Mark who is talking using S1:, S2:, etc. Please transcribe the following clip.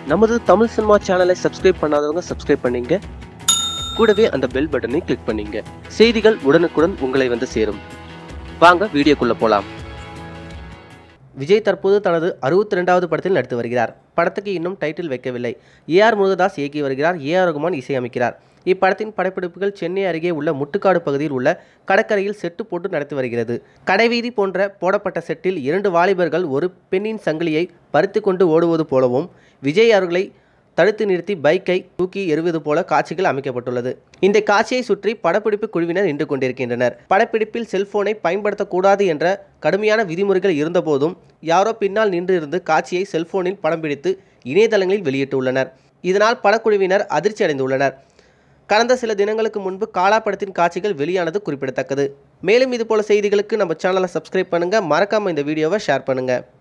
S1: நமது தமிழ் சினிமா சேனலை சப்ஸ்கிரைப் பண்ணாதவங்க சப்ஸ்கிரைப் பண்ணீங்க கூடவே அந்த பெல் பட்டனை கிளிக் பண்ணீங்க செய்திகள் உடனுக்குடன் உங்களை வந்து சேரும் வாங்க வீடியோக்குள்ள போலாம் விஜய் தற்போது தனது அறுபத்தி ரெண்டாவது படத்தில் நடித்து வருகிறார் படத்துக்கு இன்னும் டைட்டில் வைக்கவில்லை ஏஆர் முருகதாஸ் இயக்கி வருகிறார் ஏஆர் ரகுமான் இசையமைக்கிறார் இப்படத்தின் படப்பிடிப்புகள் சென்னை அருகே உள்ள முட்டுக்காடு பகுதியில் உள்ள கடற்கரையில் செட்டு போட்டு நடத்தி வருகிறது கடைவீதி போன்ற போடப்பட்ட செட்டில் இரண்டு வாலிபர்கள் ஒரு பெண்ணின் சங்கிலியை பறித்து கொண்டு ஓடுவது போலவும் விஜய் அவர்களை தடுத்து நிறுத்தி பைக்கை தூக்கி எறிவது போல காட்சிகள் அமைக்கப்பட்டுள்ளது இந்த காட்சியை சுற்றி படப்பிடிப்பு குழுவினர் நின்று கொண்டிருக்கின்றனர் படப்பிடிப்பில் செல்போனை பயன்படுத்தக்கூடாது என்ற கடுமையான விதிமுறைகள் இருந்தபோதும் யாரோ பின்னால் நின்று இருந்து காட்சியை செல்போனில் படம் பிடித்து இணையதளங்களில் வெளியிட்டுள்ளனர் இதனால் படக்குழுவினர் அதிர்ச்சி அடைந்துள்ளனர் கடந்த சில தினங்களுக்கு முன்பு காலா படத்தின் காட்சிகள் வெளியானது குறிப்பிடத்தக்கது மேலும் இதுபோல செய்திகளுக்கு நம்ம சேனலை சப்ஸ்கிரைப் பண்ணுங்க மறக்காம இந்த வீடியோவை ஷேர் பண்ணுங்க